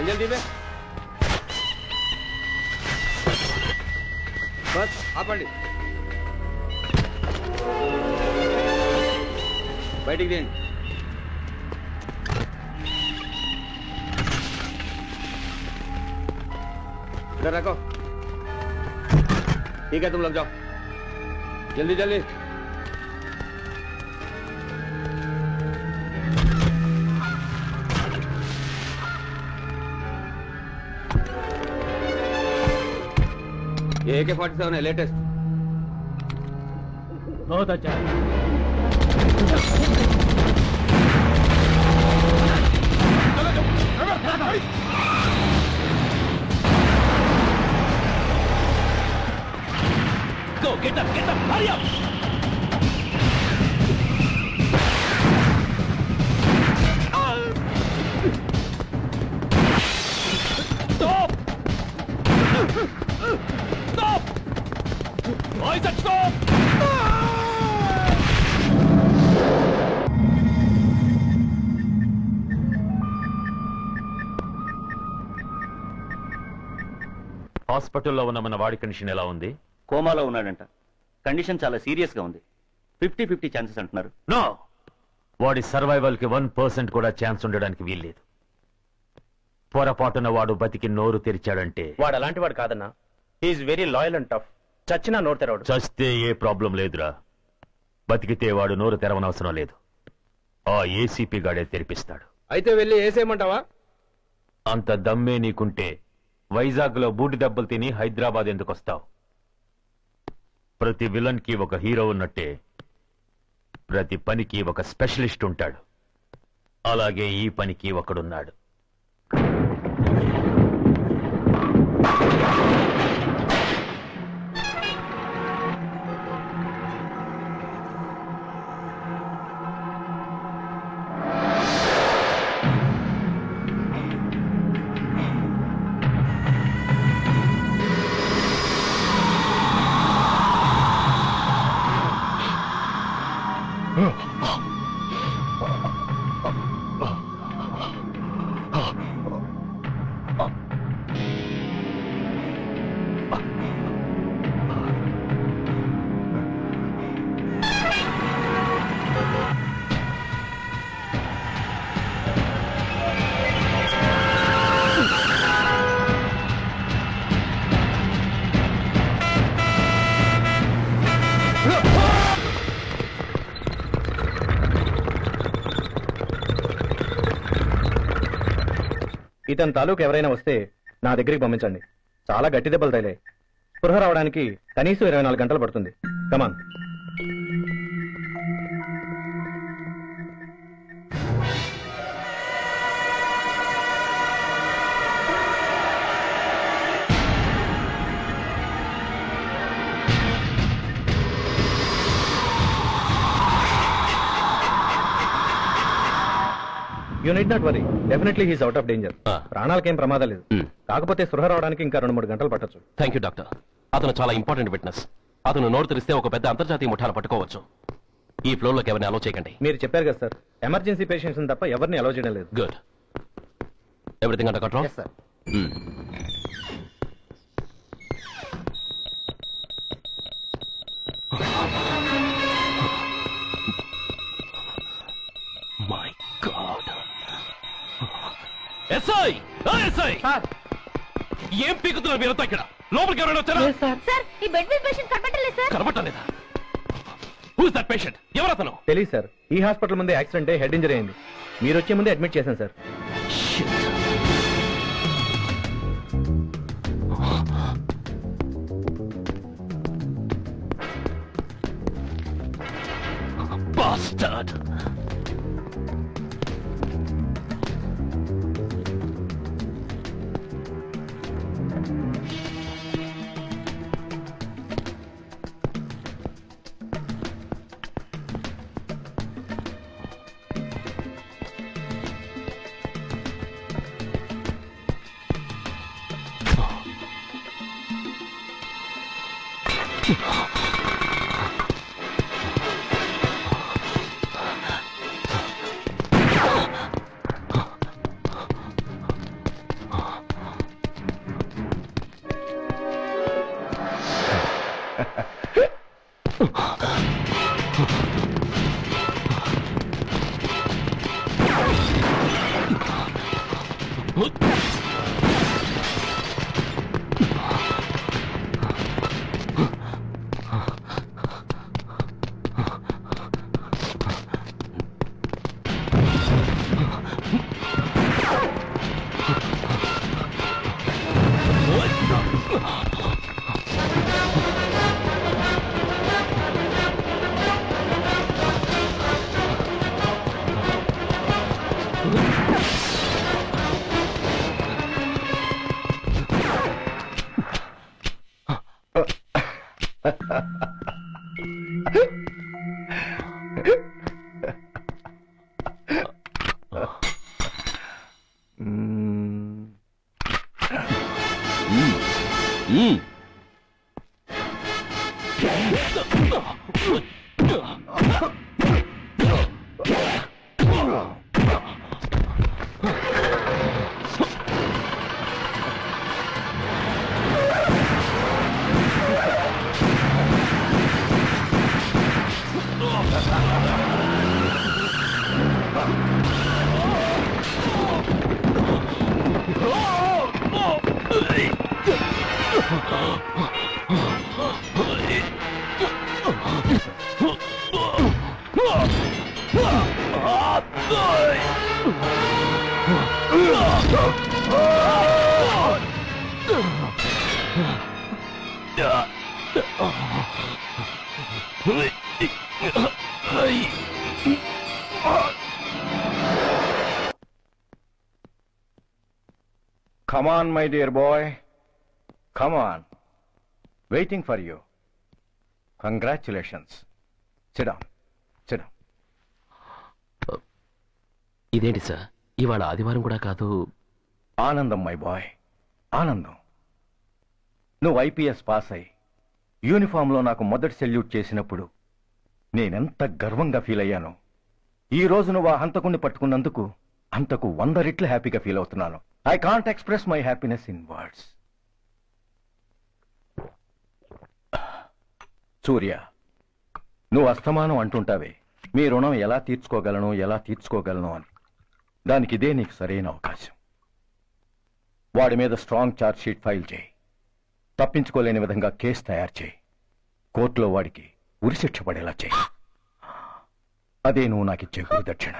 जल्दी में बस ఆపండి బయటికి తీయండి इधर रखो ठीक है तुम लोग जाओ जल्दी जल्दी ये AK फोर्टी सेवन है लेटेस्ट बहुत अच्छा Go, get up, get up, hurry up! Stop! Stop! I said stop! హాస్పిటల్లో ఉన్న మన వాడి కండిషన్ ఎలా ఉంది కోమాలో ఉన్నాడంట కండిషన్ చాలా సీరియస్ గా ఉంది ఫిఫ్టీ ఫిఫ్టీ ఛాన్సెస్ అంటున్నారు నో వాడి సర్వైవల్ కి వన్ పర్సెంట్ కూడా ఛాన్స్ ఉండడానికి వీల్లేదు పొరపాటున వాడు బతికి నోరు తెరిచాడంటే వాడు అలాంటి వాడు కాదన్నా he's very loyal and tough చచ్చినా నోరు తెరవడు చస్తే ఏ ప్రాబ్లం లేదురా బతికితే వాడు నోరు తెరవనవసరం లేదు ఆ ఏసీపీ గాడే తెరిపిస్తాడు అయితే వెళ్ళి వేసేయమంటావా అంత దమ్మే నీకుంటే వైజాగ్ లో బూటి దెబ్బలు తిని హైదరాబాద్ ఎందుకు వస్తావు ప్రతి విలన్ కి ఒక హీరో ఉన్నట్టే ప్రతి పనికి ఒక స్పెషలిస్ట్ ఉంటాడు అలాగే ఈ పనికి ఒకడున్నాడు ఇతని తాలూకు ఎవరైనా వస్తే నా దగ్గరికి పంపించండి చాలా గట్టి దెబ్బలు తగిలాయి స్పృహ రావడానికి కనీసం ఇరవై నాలుగు గంటలు పడుతుంది come on you need not worry definitely he's out of danger ప్రాణాలకేం ప్రమాదం లేదు కాకపోతే స్పృహ రావడానికి ఇంకా రెండు మూడు గంటలు పట్టొచ్చు థ్యాంక్ యూ డాక్టర్ అతను చాలా ఇంపార్టెంట్ విట్నెస్ అతను నోరు తెరిస్తే ఒక పెద్ద అంతర్జాతీయ ముఠాను పట్టుకోవచ్చు ఈ ఫ్లోర్లోకి ఎవరిని అలో చేయకండి మీరు చెప్పారు కదా సార్ ఎమర్జెన్సీ పేషెంట్స్ తప్ప ఎవరిని అలౌ చేయడం లేదు good everything under control sir my god SI SI ఏం పీకుతున్నారు మీరంతా ఇక్కడ లోపలికి ఎవరైనా వచ్చారా సార్ ఈ బెడ్ మీద పేషెంట్ కనబడలేదు సార్ కనబట్టలేదా హూస్ దట్ పేషెంట్ ఎవరతను తెలియదు సార్ ఈ హాస్పిటల్ ముందే యాక్సిడెంట్ హెడ్ ఇంజరీ అయింది మీరు వచ్చే ముందే అడ్మిట్ చేశాను sir Bastard! Come on, my dear boy. Come on. Waiting for you. Congratulations. Sit down. Sit down. ఇదేంటి సార్ ఇవాళ ఆదివారం కూడా కాదు ఆనందం మై బాయ్ ఆనందం నువ్వు ఐపీఎస్ పాస్ అయి యూనిఫామ్లో నాకు మొదటి సెల్యూట్ చేసినప్పుడు నేనెంత గర్వంగా ఫీల్ అయ్యాను ఈ రోజు నువ్వు ఆ హంతకుణ్ణి పట్టుకున్నందుకు అంతకు వంద రెట్లు హ్యాపీగా ఫీల్ అవుతున్నాను I can't express my happiness in words Surya నువ్వు అస్తమానం అంటుంటావే మీ రుణం ఎలా తీర్చుకోగలను ఎలా తీర్చుకోగలను అని దానికి ఇదే నీకు సరైన అవకాశం వాడి మీద స్ట్రాంగ్ ఛార్జ్ షీట్ ఫైల్ చేయి తప్పించుకోలేని విధంగా కేసు తయారు చేయి కోర్టులో వాడికి ఉరిశిక్ష పడేలా చేయి అదే నువ్వు నాకు ఇచ్చే గురుదక్షిణ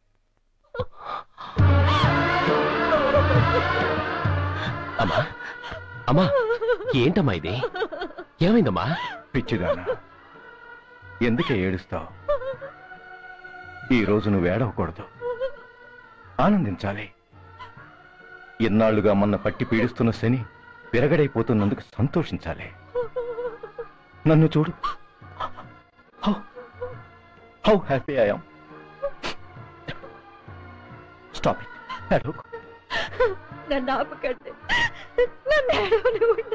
అమ్మా అమ్మా ఏంటమ్మా ఇది ఏమైందమ్మా పిచ్చిదానా ఎందుకే ఏడుస్తావు ఈ రోజు నువ్వు ఏడవకూడదు ఆనందించాలి ఇన్నాళ్లుగా మొన్న పట్టి పీడిస్తున్న శని విరగడైపోతున్నందుకు సంతోషించాలి నన్ను చూడు how happy I'm stop it ఏడవకు. నన్ను ఆపకండి నన్ను ఏడవనివ్వండి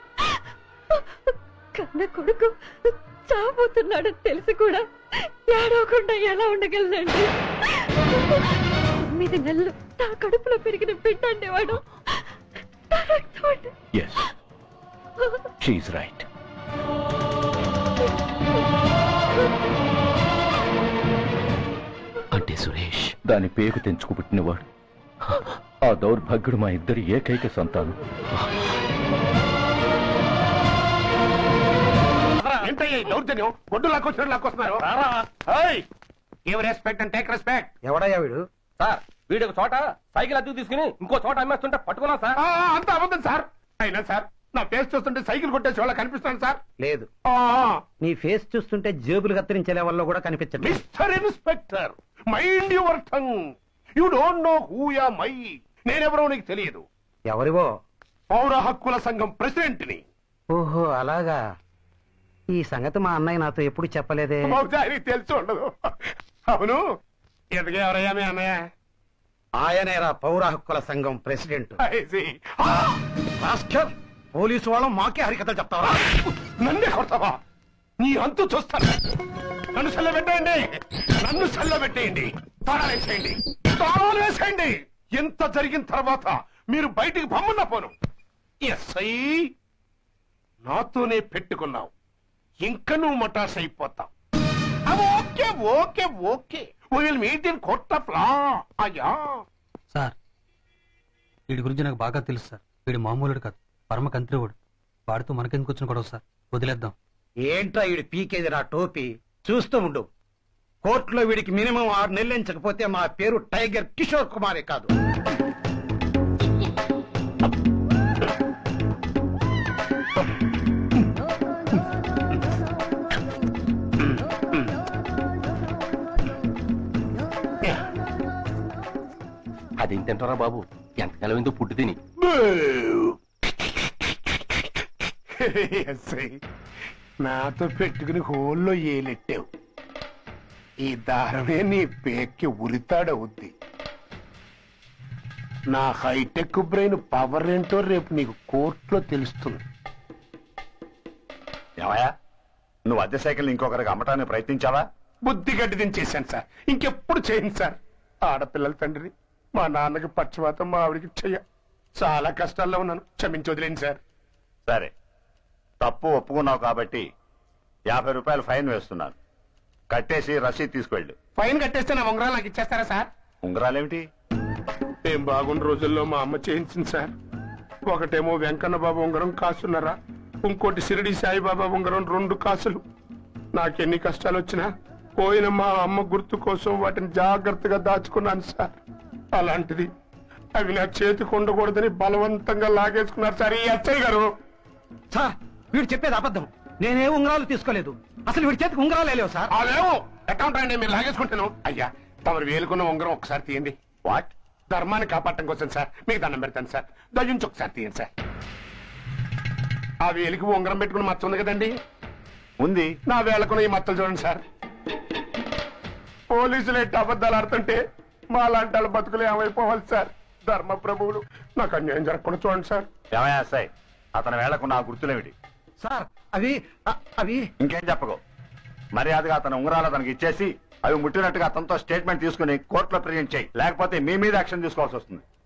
కన్న కొడుకు చాపోతున్నాడని తెలిసి కూడా ఏడవకుండా ఎలా ఉండగలనండి తొమ్మిది నెలలు నా కడుపులో పెరిగిన బిడ్డ వాడు నా రక్తం అండి. Yes. She's right. అంటే సురేష్ దాని పేగు తెంచుకు పుట్టినవాడు ఆ దౌర్భాగ్యుడు మా ఇద్దరి ఏకైక సంతానం ఏంటయ్యా ఈ దౌర్జన్యం గొడ్డు లాక్కొచ్చినట్టు లాక్కొస్తున్నారు give respect and take respect ఎవడయ్యా వీడు సార్ వీడు ఒక చోట సైకిల్ అద్దెకు తీసుకుని ఇంకో చోట అమ్మేస్తుంటే పట్టుకున్నా సార్ అంత అబద్ధం సార్ అయినా సార్ నా ఫేస్ చూస్తుంటే సైకిల్ కొట్టేసి వాళ్ళ కనిపిస్తాను సార్ లేదు ఆ, నీ ఫేస్ చూస్తుంటే జేబులు కత్తిరించే లెవెల్లో కూడా కనిపించట్లేదు mister inspector mind your tongue you don't know who ya my నేనెవరో నీకు తెలియదు ఎవరివో పౌర హక్కుల సంఘం ప్రెసిడెంట్ ని ఓహో అలాగా ఈ సంగతి మా అన్నయ్య నాతో ఎప్పుడు చెప్పలేదే బహుశా ఆయనకి తెలిసి ఉండదు అవును ఎదుగు ఎవరయ్యా మీ అన్నయ్య ఆయనేరా పౌర హక్కుల సంఘం ప్రెసిడెంట్ I see. ఆ, భాస్కర్ పోలీసు వాళ్ళం మాకే హరికథలు చెప్తావా నన్నే కొడతావా నీ అంతు చూస్తాను నన్ను సెల్ల పెట్టేయండి నన్ను సెల్ల పెట్టేయండి తాళాలు వేసేయండి తాళాలు వేసేయండి ఎంత జరిగిన తర్వాత మీరు బయటికి పమ్మున్న పోను ఎస్ఐ నాతోనే పెట్టుకున్నావు ఇంకా నువ్వు మటాస్ అయిపోతావు ఆ, okay okay okay will meet in court of law అయ్యా సార్ వీడి గురించి నాకు బాగా తెలుసు సార్ వీడి మామూలుడు కాదు పరమ కంత్రివాడు వాడితో మనకెందుకు వచ్చిన గొడవ సార్ వదిలేద్దాం ఏంట్రా వీడి పీకేది రా టోపీ చూస్తూ ఉండు కోర్టులో వీడికి మినిమం ఆరు నెలలు ఎంచకపోతే మా పేరు టైగర్ కిషోర్ కుమారే కాదు అదేం తింటారా బాబు ఎంతకాలం ఎందుకు పుట్టి తిని ఎస్ఐ, నాతో పెట్టుకుని హోల్లో ఏలెట్టావు ఈ దారమే నీ పేక్కి ఉరితాడవుద్ది నా హైటెక్ బ్రెయిన్ పవర్ ఏంటో రేపు నీకు కోర్టులో తెలుస్తుంది ఏమయ్యా నువ్వు అద్దె సైకిల్ ఇంకొకరికి అమ్మటానికి ప్రయత్నించావా బుద్ధి గడ్డి దించేశాను సార్ ఇంకెప్పుడు చేయను సార్ ఆడపిల్లల తండ్రి మా నాన్నకి పక్షవాతం మా ఆవిడికి చెయ్య చాలా కష్టాల్లో ఉన్నాను క్షమించి వదిలేండి సార్ సరే తప్పు ఒప్పుకున్నావు కాబట్టి యాభై రూపాయలు ఫైన్ వేస్తున్నాను కట్టేసి రసీదు తీసుకువెళ్ళు ఫైన్ కట్టేస్తే నా ఉంగరాలు నాకు ఇచ్చేస్తారా సార్ ఉంగరాలేమిటి ఏం బాగున్న రోజుల్లో మా అమ్మ చేయించింది సార్ ఒకటేమో వెంకన్న బాబు ఉంగరం కాసున్నరా ఇంకోటి షిరిడి సాయిబాబా ఉంగరం రెండు కాసులు నాకెన్ని కష్టాలు వచ్చినా పోయిన మా అమ్మ గుర్తు కోసం వాటిని జాగ్రత్తగా దాచుకున్నాను సార్ అలాంటిది అవి నా చేతికి ఉండకూడదని బలవంతంగా లాగేసుకున్నారు సార్ ఈ అచ్చయ్య గారు సార్ వీడు చెప్పేది అబద్ధం నేనే ఉంగరాలు తీసుకోలేదు అసలు వీడి చేతికి ఉంగరాలే లేవు సార్ అదేమో అకౌంట్ అండి మీరు లాగేసుకుంటాను అయ్యా తమరు వేలుకున్న ఉంగరం ఒకసారి తీయండి వాట్ ధర్మాన్ని కాపాడటం కోసం సార్ మీకు దండం పెడతాను సార్ దయ్యుంచి ఒకసారి తీయండి సార్ ఆ వేలికి ఉంగరం పెట్టుకుని మచ్చ ఉంది కదండి ఉంది నా వేళకున్న ఈ మచ్చలు చూడండి సార్ పోలీసులు ఎట్టి అబద్ధాలు ఆడుతుంటే మా లాంటి వాళ్ళ బతుకులు ఏమైపోవాలి సార్ ధర్మ ప్రభువులు నాకు అన్యాయం జరగకుండా చూడండి సార్ ఏమయ్యా సార్ అతని వేళకు నా గుర్తులేమిటి సార్ అవి అ- అవి ఇంకేం చెప్పకు మర్యాదగా అతని ఉంగరాలు అతనికి ఇచ్చేసి అవి ముట్టినట్టుగా అతనితో స్టేట్మెంట్ తీసుకుని కోర్టులో ప్రజెంట్ చేయి లేకపోతే మీ మీద యాక్షన్ తీసుకోవాల్సి వస్తుంది